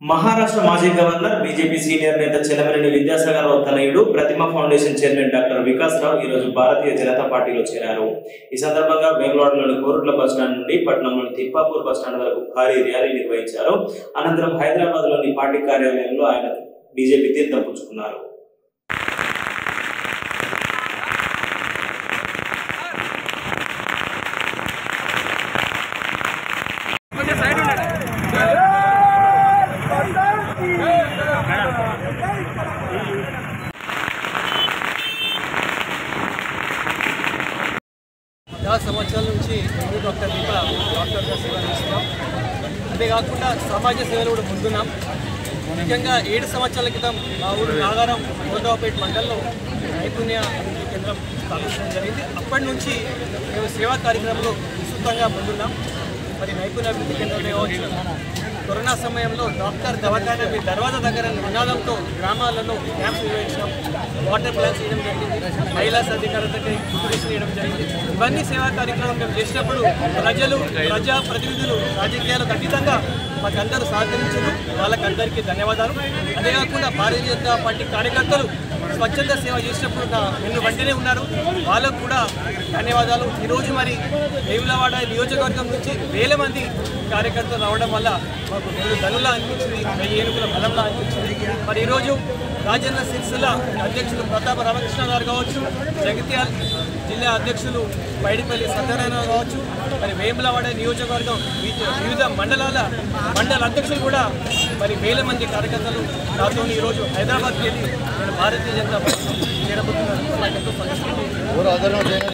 మహారాష్ట్ర మాజీ governor BJP senior నేత చెలమనేని విద్యాసాగరరావు తనయుడు Prathima foundation chairman doctor Vikas Rao ఈ రోజు భారతీయ జనతా పార్టీలో చేరారు ఈ సందర్భంగా బెంగళూరులోని కోరుట్ల బస్టాండ్ నుండి పట్నంలోని తిప్పాపూర్ బస్టాండ్ వరకు భారీ ర్యాలీ నిర్వహించారు అనంతరం హైదరాబాద్ లోని పార్టీ కార్యాలయంలో ఆయన బీజేపీ తీర్థం పుచ్చుకున్నారు కొంచెం సైడ్ ఉండండి చాలా సంవత్సరాల నుంచి నేను డాక్టర్ దీప డాక్టర్గా సేవ చేస్తున్నాం అంతేకాకుండా సమాజ సేవలు కూడా ముందున్నాం ముఖ్యంగా ఏడు సంవత్సరాల క్రితం మా ఊరు నాగారం గోదావపేట మండలంలో నైపుణ్య అభివృద్ధి కేంద్రం స్థాపించడం జరిగింది అప్పటి నుంచి మేము సేవా కార్యక్రమంలో విస్తృతంగా ముందున్నాం మరి నైపుణ్య అభివృద్ధి కేంద్రంలో కావచ్చు కరోనా సమయంలో డాక్టర్ దవాఖానా మీ దర్వాజా దగ్గర నినాదంతో గ్రామాలలో క్యాంప్స్ నిర్వహించడం వాటర్ ప్లాంట్స్ చేయడం జరిగింది మహిళా సాధికారతకి ఇంప్రెషన్ చేయడం జరిగింది ఇవన్నీ సేవా కార్యక్రమం మేము చేసినప్పుడు ప్రజలు ప్రజా ప్రతినిధులు రాజకీయాలకు అతీతంగా మాకందరూ సహకరించారు వాళ్ళకందరికీ ధన్యవాదాలు అంతేకాకుండా భారతీయ జనతా పార్టీ కార్యకర్తలు స్వచ్ఛంద సేవ చేసినప్పుడు నా నిన్ను వెంటనే ఉన్నారు వాళ్ళకు కూడా ధన్యవాదాలు ఈరోజు మరి వేములవాడ నియోజకవర్గం నుంచి వేల మంది కార్యకర్తలు రావడం వల్ల మాకు రెండు ధనులా అనిపించింది వెయ్యి ఏనుగుల బలంలా అనిపించింది మరి ఈరోజు రాజన్న సిరిసిల్ల అధ్యక్షులు ప్రతాప రామకృష్ణ గారు కావచ్చు జగిత్యాల జిల్లా అధ్యక్షులు పైడిపల్లి సత్యనారాయణ కావచ్చు మరి వేములవాడ నియోజకవర్గం వివిధ- వివిధ మండలాల మండల అధ్యక్షులు కూడా మరి వేల మంది కార్యకర్తలు నాతో ఈరోజు హైదరాబాద్కి వెళ్ళి నేను భారతీయ జనతా పార్టీ చేరబోతున్నాను నాకు ఎంతో సంతోషం